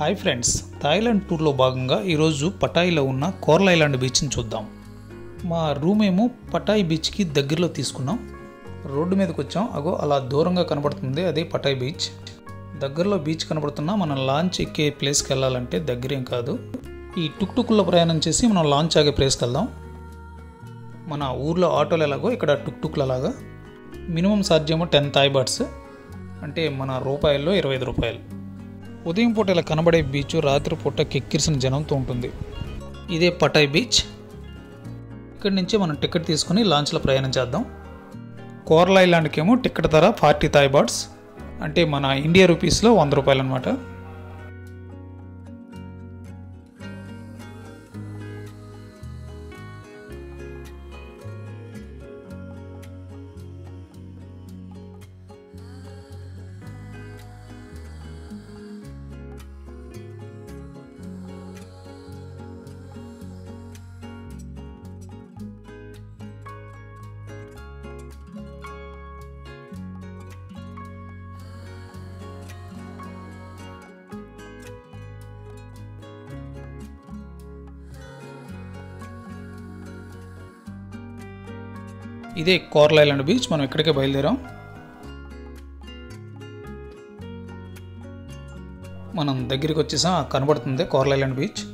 hi friends Thailand టూర్లో భాగంగా ఈరోజు పటాయిలో ఉన్న కోర్ల ఐలాండ్ బీచ్ని చూద్దాం మా రూమ్ ఏమో పటాయి బీచ్కి దగ్గరలో తీసుకున్నాం రోడ్డు మీదకి వచ్చాం అగో అలా దూరంగా కనబడుతుంది అదే పటాయి బీచ్ దగ్గరలో బీచ్ కనబడుతున్నా మనం లాంచ్ ఎక్కే ప్లేస్కి వెళ్ళాలంటే దగ్గరేం కాదు ఈ టుక్ టుక్లో ప్రయాణం చేసి మనం లాంచ్ ఆగే ప్లేస్కి వెళ్దాం మన ఊర్లో ఆటోలు ఎలాగో ఇక్కడ టుక్ టుక్లు అలాగా మినిమం ఛార్జ్ ఏమో టెన్ థాయ్ బాట్స్ అంటే మన రూపాయల్లో ఇరవై ఐదు రూపాయలు ఉదయం పూట ఇలా కనబడే బీచ్ రాత్రి పూట కెక్కిరిసిన జనంతో ఉంటుంది ఇదే పటాయ్ బీచ్ ఇక్కడి నుంచే మనం టికెట్ తీసుకుని లాంచ్లో ప్రయాణం చేద్దాం కోరల ఐలాండ్కి ఏమో టికెట్ ధర ఫార్టీ థాయ్ బాట్స్ అంటే మన ఇండియా రూపీస్లో వంద రూపాయలు అనమాట ఇదే కోర్ల ఐలాండ్ బీచ్ మనం ఇక్కడికే బయలుదేరాం మనం దగ్గరికి వచ్చేసాం ఆ కనబడుతుంది కోర్ల ఐలాండ్ బీచ్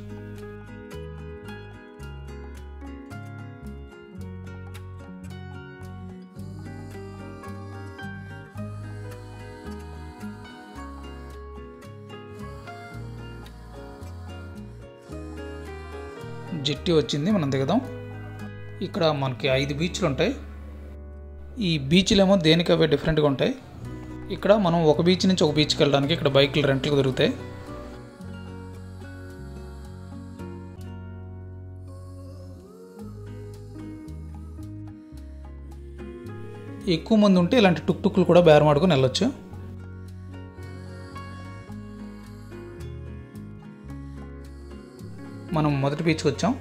జెట్టి వచ్చింది మనం దిగదాం ఇక్కడ మనకి ఐదు బీచ్లు ఉంటాయి ఈ బీచ్లు ఏమో దేనికి అవే డిఫరెంట్గా ఉంటాయి ఇక్కడ మనం ఒక బీచ్ నుంచి ఒక బీచ్కి వెళ్ళడానికి ఇక్కడ బైకులు రెంట్లకు దొరుకుతాయి ఎక్కువ మంది ఉంటే ఇలాంటి టుక్ టుక్లు కూడా బేరమాడుకుని వెళ్ళొచ్చు మనం మొదటి బీచ్కి వచ్చాం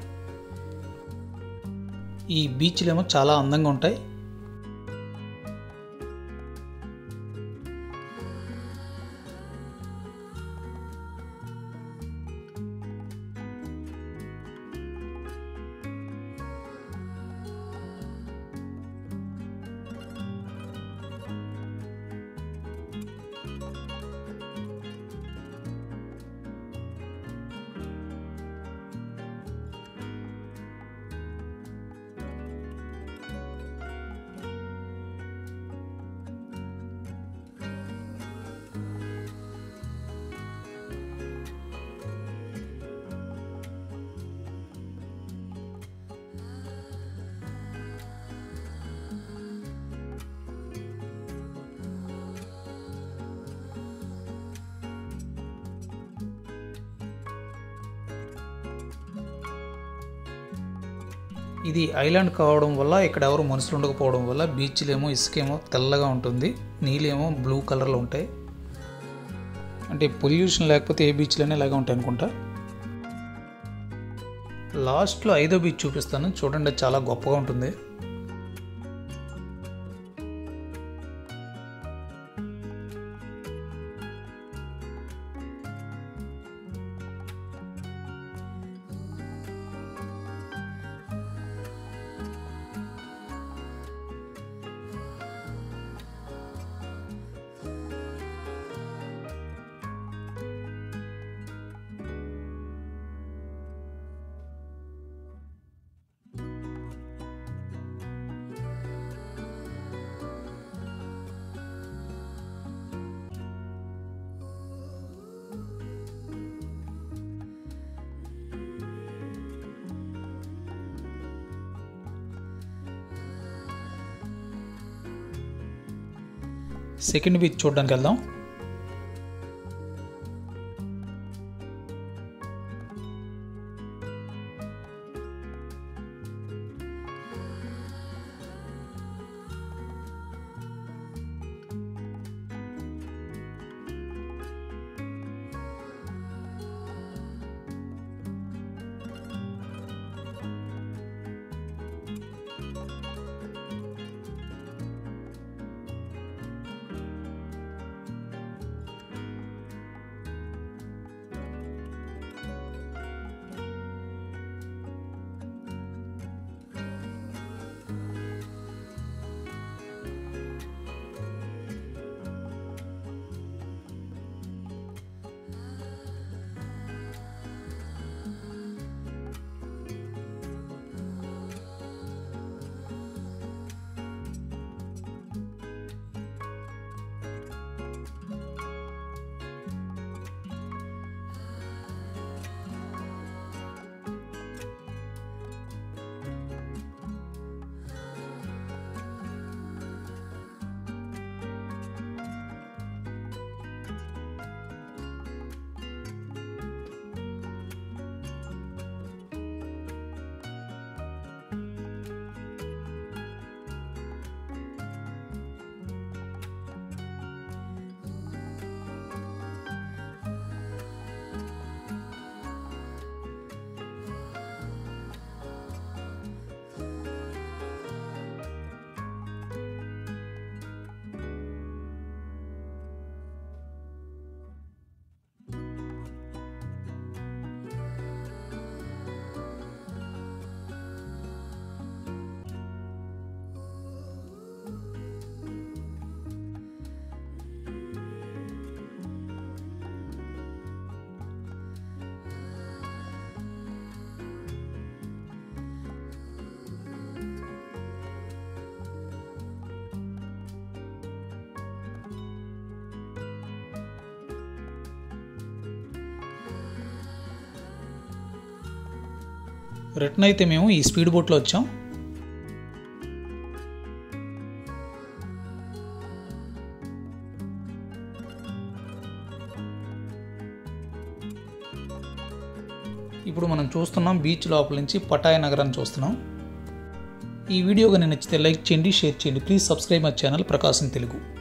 ఈ బీచ్లు ఏమో చాలా అందంగా ఉంటాయి ఇది ఐలాండ్ కావడం వల్ల ఇక్కడ ఎవరు మనుషులు ఉండకపోవడం వల్ల బీచ్లేమో ఇసుకేమో తెల్లగా ఉంటుంది నీళ్ళేమో బ్లూ కలర్లో ఉంటాయి అంటే పొల్యూషన్ లేకపోతే ఏ బీచ్లోనే ఇలాగే ఉంటాయి అనుకుంటా లాస్ట్లో ఐదో బీచ్ చూపిస్తాను చూడండి చాలా గొప్పగా ఉంటుంది సెకండ్ బీచ్ చూడడానికి వెళ్దాం రిటర్న్ అయితే మేము ఈ స్పీడ్ బోట్లో వచ్చాం ఇప్పుడు మనం చూస్తున్నాం బీచ్ లోపల నుంచి పటాయ్ నగరాన్ని చూస్తున్నాం ఈ వీడియో కానీ నచ్చితే లైక్ చేయండి షేర్ చేయండి please subscribe my channel Prakasam Telugu